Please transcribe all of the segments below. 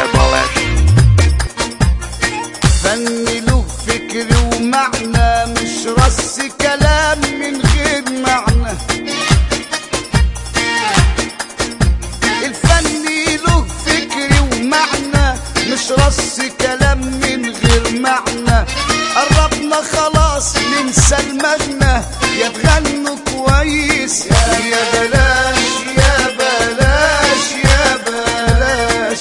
يا بلاش فن له فكر ومعنى مش رص كلام من غير معنى الفن له فكر ومعنى مش رص كلام من غير معنى قربنا خلاص ننسى المغنى يا تغنوا كويس يا بلاش يا بلاش يا بلاش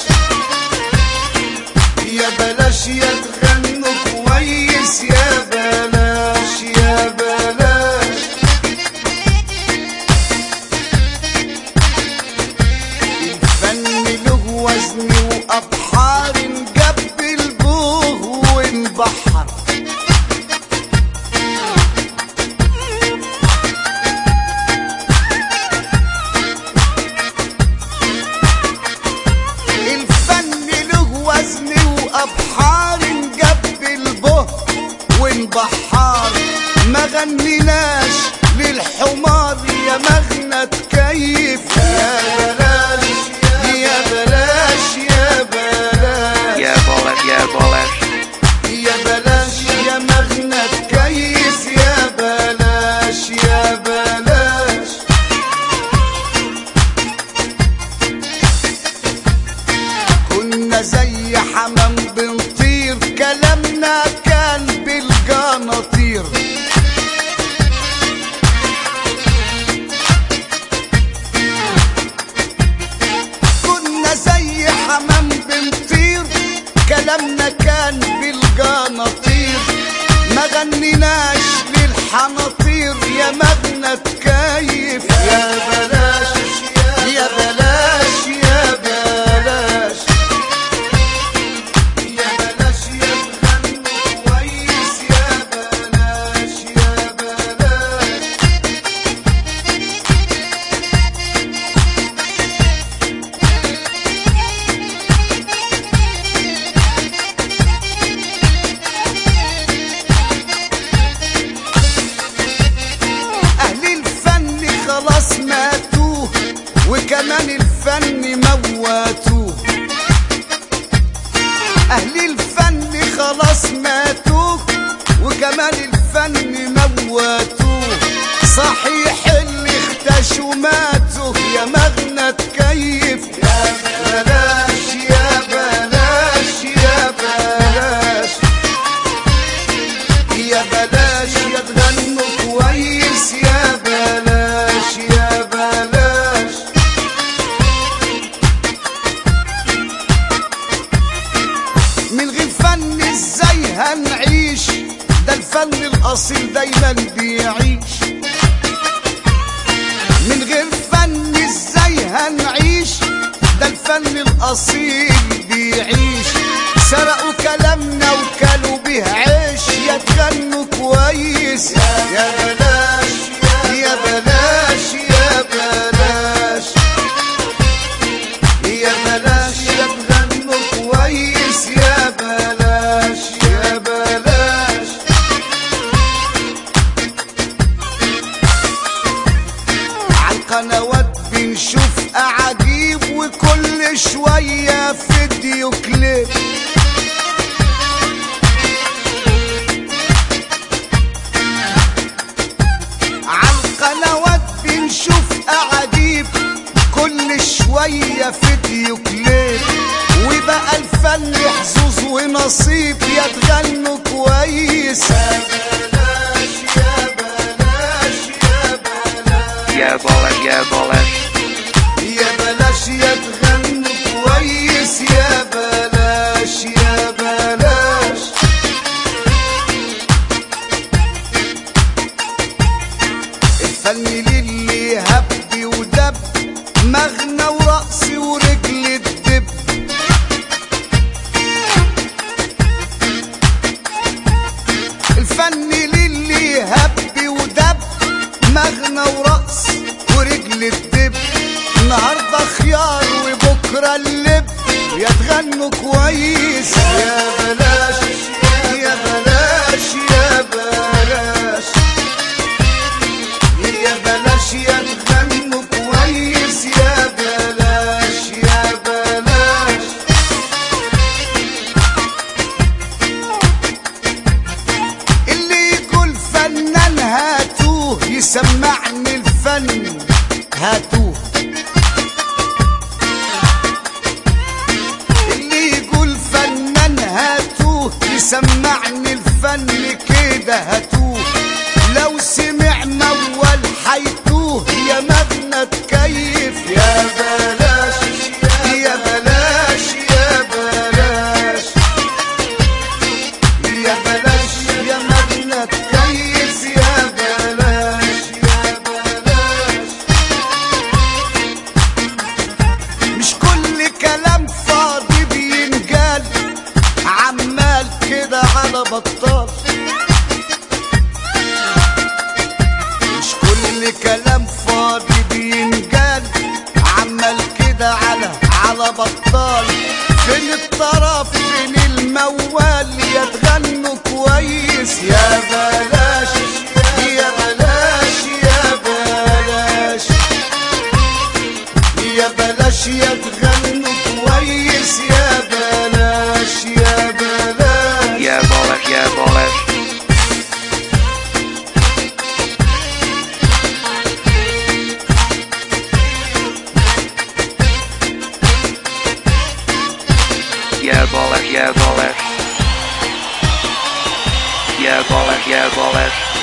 يا بلاش يا تغنوا كويس يا بلاش يا بلاش الفن له وزن وأبحار جاب البوه وانبحر الفن له وزن وأبحار جاب البه وانبحار ما غنيناش للحمار يا مغنى تكيف يا بلاش يا بلاش يا بلاش يا بلاش يا بلاش يا بلاش يا مغنى تكيف يا بلاش يا بلاش كنا زي حمام بنطير كلامنا كان بالجناطير كنا زي حمام بنطير كلامنا كان بالجناطير ما غنيناش للحناطير يا مغنى تكيف يا بلاش يا بلاش يا بلاش يا بلاش يا تغنوا كويس يا بلاش يا بلاش أهل الفن خلاص ماتوه وكمان الفن مواتوه أهل الفن خلاص ماتوه وكمان الفن مواتوه صحيح اللي اختشوا ماتوا يا مغنى تكيف يا بلاش يا بلاش يا بلاش يا بلاش يا تغنوا كويس يا بلاش يا بلاش من غير فن ازاي هنعيش ده الفن الاصيل دايما بيعيش من غير فن ازاي هنعيش ده الفن الاصيل بيعيش سرقوا كلامنا وكلوا به عيش يا تغنوا كويس يا بلاش يا بلاش يا بلاش يا بلاش يا تغنوا كويس يا بلاش يا بلاش عالقنوات بنشوف أعاجيب وكل شوية فيديو كليب عالقنوات بنشوف أعاجيب كل شوية فيديو كليب وبقى الفن حظوظ ونصيب يا تغنوا كويس يا بلاش يا بلاش يا بلاش يا بلاش يا بلاش يا بلاش يا تغنوا كويس يا بلاش يا بلاش الفن للي هب ودب مغنى ورقص ورجل الدب الفن للي هب ودب مغنى ورقص ورجل الدب النهارده خيار وبكره اللب يا تغنوا كويس يا بلاش يا بلاش يا بلاش يا بلاش يا تغنوا كويس يا بلاش يا بلاش سمعني الفن كده هتوه لو سمع موال حيتوه يا مبنى تكيف يا بلاش يا بلاش يا بلاش يا بلاش يا مبنى تكيف يا بلاش يا بلاش مش كل كلام فاضي بينقال عمال كده على بطال مش كل كلام فاضي بينقال عمال كده على على بطال فين الطرف فين الموال يا تغنوا كويس يا بلاش يا بلاش يا بلاش يا بلاش يا تغنوا كويس يا بلاش يا بلاش يا بلاش يا بلاش يا بلاش يا بلاش يا بلاش يا بلاش